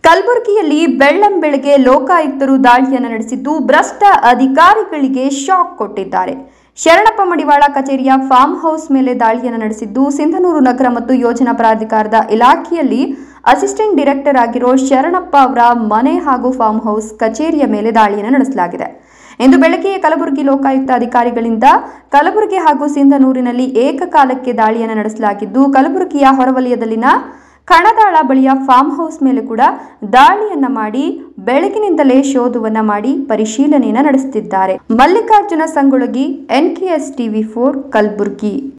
ಕಲಬುರಗಿಯಲ್ಲಿ ಬೆಳ್ಳಂಬೆಳಗ್ಗೆ ಲೋಕಾಯುಕ್ತರು ದಾಳಿಯನ್ನು ನಡೆಸಿದ್ದು ಭ್ರಷ್ಟ ಅಧಿಕಾರಿಗಳಿಗೆ ಶಾಕ್ ಕೊಟ್ಟಿದ್ದಾರೆ ಶರಣಪ್ಪ ಮಡಿವಾಳ ಕಚೇರಿಯ ಫಾರ್ಮ್ ಹೌಸ್ ಮೇಲೆ ದಾಳಿಯನ್ನು ನಡೆಸಿದ್ದು ಸಿಂಧನೂರು ನಗರ ಮತ್ತು ಯೋಜನಾ ಪ್ರಾಧಿಕಾರದ ಇಲಾಖೆಯಲ್ಲಿ ಅಸಿಸ್ಟೆಂಟ್ ಡೈರೆಕ್ಟರ್ ಆಗಿರೋ ಶರಣಪ್ಪ ಅವರ ಮನೆ ಹಾಗೂ ಫಾರ್ಮ್ ಹೌಸ್ ಕಚೇರಿಯ ಮೇಲೆ ದಾಳಿಯನ್ನು ನಡೆಸಲಾಗಿದೆ ಇಂದು ಬೆಳಗ್ಗೆ ಕಲಬುರಗಿ ಲೋಕಾಯುಕ್ತ ಅಧಿಕಾರಿಗಳಿಂದ ಕಲಬುರಗಿ ಹಾಗೂ ಸಿಂಧನೂರಿನಲ್ಲಿ ಏಕಕಾಲಕ್ಕೆ ದಾಳಿಯನ್ನು ನಡೆಸಲಾಗಿದ್ದು ಕಲಬುರಗಿಯ ಹೊರವಲಯದಲ್ಲಿನ ಕಣದಾಳ ಬಳಿಯ ಫಾರ್ಮ್ ಹೌಸ್ ಮೇಲೆ ಕೂಡ ದಾಳಿಯನ್ನ ಮಾಡಿ ಬೆಳಗಿನಿಂದಲೇ ಶೋಧವನ್ನ ಮಾಡಿ ಪರಿಶೀಲನೆಯನ್ನ ನಡೆಸುತ್ತಿದ್ದಾರೆ Mallikarjuna Sangolagi NKS TV four Kalaburagi